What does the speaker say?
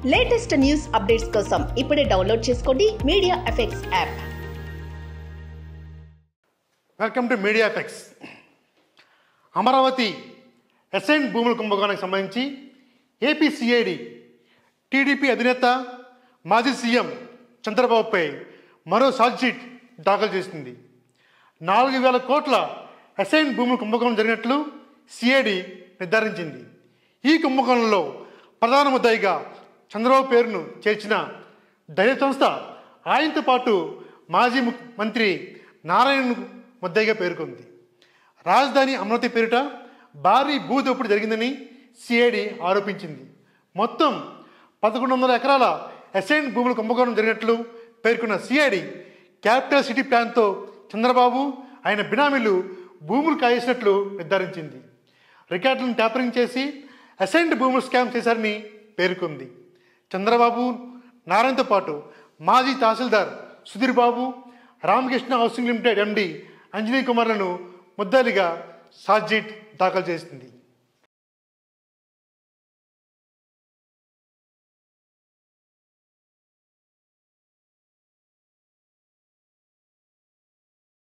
latest news updates కోసం ఇప్పుడే download చేసుకోండి media effects app welcome to media effects Amaravati ఎస్ఎన్ భూముల కుంభకోణానికి సంబంధించి ఏపీసీఐడి టీడీపీ అధినేత మాజీ సీఎం చంద్రబాబుపై మరో షీట్ దాఖలు చేసింది నాలుగు వేల కోట్ల ఎస్ఐన్ భూముల కుంభకోణం జరిగినట్లు సిఐడి నిర్ధారించింది ఈ కుంభకోణంలో ప్రధాన ముద్దాయిగా చంద్రబాబు పేరును చేర్చిన దళిత సంస్థ ఆయనతో పాటు మాజీ ము- మంత్రి నారాయణను ముద్దాయిగా పేర్కొంది రాజధాని అమరావతి పేరిట భారీ భూదోపిడి జరిగిందని సిఐడి ఆరోపించింది మొత్తం పదకొండు వందల ఎకరాల ఎస్ఐన్ భూముల కుంభకోణం జరిగినట్లు పేర్కొన్న సిఐడి క్యాపిటల్ సిటీ ప్లాన్తో చంద్రబాబు ఆయన బినామీలు భూములు కాయేసినట్లు నిర్ధారించింది రికార్డులను ట్యాపరింగ్ చేసి అసెంట్ భూములు స్కామ్ చేశారని పేర్కొంది చంద్రబాబు నారాయణతో పాటు మాజీ తహసీల్దార్ Sudhir Babu Ramakrishna housing limited MD Anjani కుమార్లను ముద్దాలిగా షార్ట్షీట్ దాఖలు చేసింది